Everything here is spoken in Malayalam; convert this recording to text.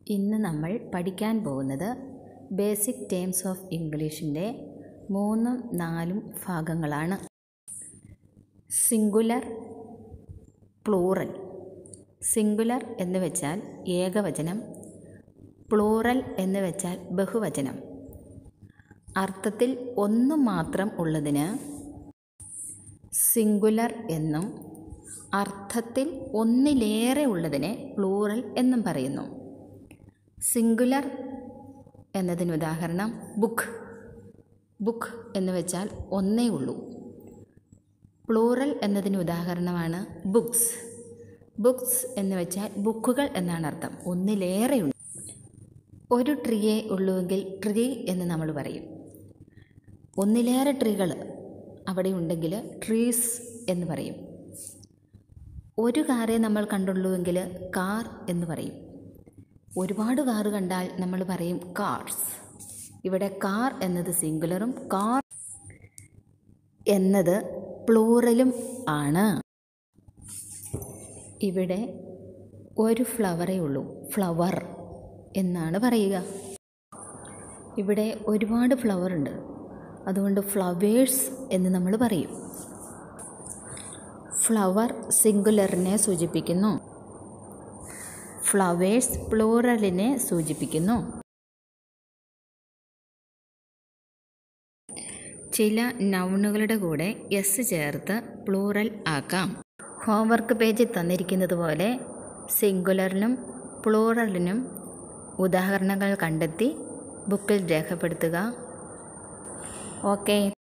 ഇന്ന് നമ്മൾ പഠിക്കാൻ പോകുന്നത് ബേസിക് ടേംസ് ഓഫ് ഇംഗ്ലീഷിൻ്റെ മൂന്നും നാലും ഭാഗങ്ങളാണ് സിംഗുലർ പ്ലൂറൽ സിംഗുലർ എന്ന് വെച്ചാൽ ഏകവചനം പ്ലൂറൽ എന്ന് വെച്ചാൽ ബഹുവചനം അർത്ഥത്തിൽ ഒന്ന് മാത്രം ഉള്ളതിന് സിംഗുലർ എന്നും അർത്ഥത്തിൽ ഒന്നിലേറെ ഉള്ളതിനെ പ്ലൂറൽ എന്നും പറയുന്നു സിംഗുലർ എന്നതിന് ഉദാഹരണം ബുക്ക് ബുക്ക് എന്ന് വെച്ചാൽ ഒന്നേ ഉള്ളൂ പ്ലൂറൽ എന്നതിന് ഉദാഹരണമാണ് ബുക്സ് ബുക്സ് എന്ന് വെച്ചാൽ ബുക്കുകൾ എന്നാണ് അർത്ഥം ഒന്നിലേറെയുണ്ട് ഒരു ട്രീയേ ഉള്ളുവെങ്കിൽ ട്രീ എന്ന് നമ്മൾ പറയും ഒന്നിലേറെ ട്രീകൾ അവിടെ ഉണ്ടെങ്കിൽ ട്രീസ് എന്ന് പറയും ഒരു കാറേ നമ്മൾ കണ്ടുള്ളൂവെങ്കിൽ കാർ എന്ന് പറയും ഒരുപാട് കാറ് കണ്ടാൽ നമ്മൾ പറയും കാർസ് ഇവിടെ കാർ എന്നത് സിംഗുലറും കാർ എന്നത് പ്ലൂറലും ആണ് ഇവിടെ ഒരു ഫ്ലവറേ ഉള്ളൂ ഫ്ലവർ എന്നാണ് പറയുക ഇവിടെ ഒരുപാട് ഫ്ലവർ ഉണ്ട് അതുകൊണ്ട് ഫ്ലവേഴ്സ് എന്ന് നമ്മൾ പറയും ഫ്ലവർ സിംഗുലറിനെ സൂചിപ്പിക്കുന്നു ഫ്ലവേഴ്സ് പ്ലൂറലിനെ സൂചിപ്പിക്കുന്നു ചില നൗണുകളുടെ കൂടെ എസ് ചേർത്ത് പ്ലൂറൽ ആക്കാം ഹോംവർക്ക് പേജിൽ തന്നിരിക്കുന്നത് പോലെ സിംഗുലറിനും പ്ലൂറലിനും ഉദാഹരണങ്ങൾ കണ്ടെത്തി ബുക്കിൽ രേഖപ്പെടുത്തുക ഓക്കെ